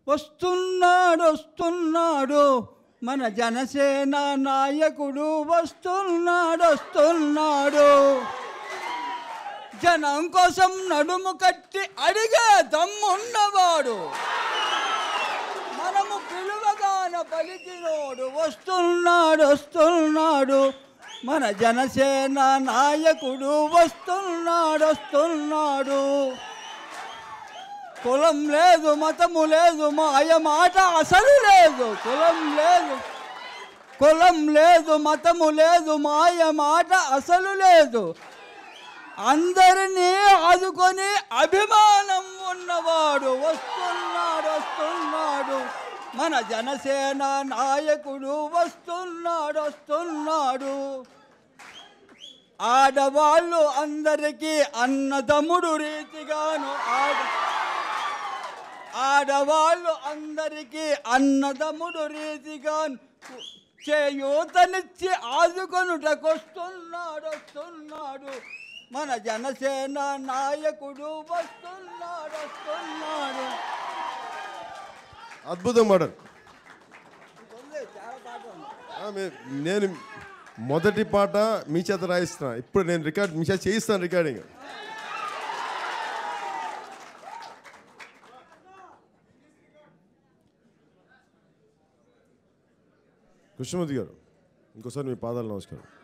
వస్తున్నాడు వస్తున్నాడు మన జనసేన నాయకుడు వస్తున్నాడు వస్తున్నాడు జనం కోసం నడుము కట్టి అడిగే దమ్మున్నవాడు మనము పిలువగాన పలికినోడు వస్తున్నాడు వస్తున్నాడు మన జనసేన నాయకుడు వస్తున్నాడు వస్తున్నాడు కులం లేదు మతము లేదు మాయ మాట అసలు లేదు కులం లేదు కులం లేదు మతము లేదు మాయ మాట అసలు లేదు అందరినీ ఆదుకొని అభిమానం ఉన్నవాడు వస్తున్నాడు వస్తున్నాడు మన జనసేన నాయకుడు వస్తున్నాడు వస్తున్నాడు ఆడవాళ్ళు అందరికీ అన్నదమ్ముడు రీతిగాను ఆడ ఆడవాళ్ళు అందరికీ అన్నదమ్ముడు రీతిగాను చేయూతనిచ్చి ఆదుకొనుటకొస్తున్నాడు వస్తున్నాడు మన జనసేన నాయకుడు వస్తున్నాడు వస్తున్నాడు అద్భుతం పాడారు ఉంది, చాలా పాట ఉంది. ఆ, మే- నేను మొదటి పాట మీ చేత రాయిస్తున్నా ఇప్పుడు నేను రికార్డ్ మీ చేత చేయిస్తాను రికార్డింగ్ కృష్ణమూర్తి గారు ఇంకోసారి మీ పాదాలు నమస్కారం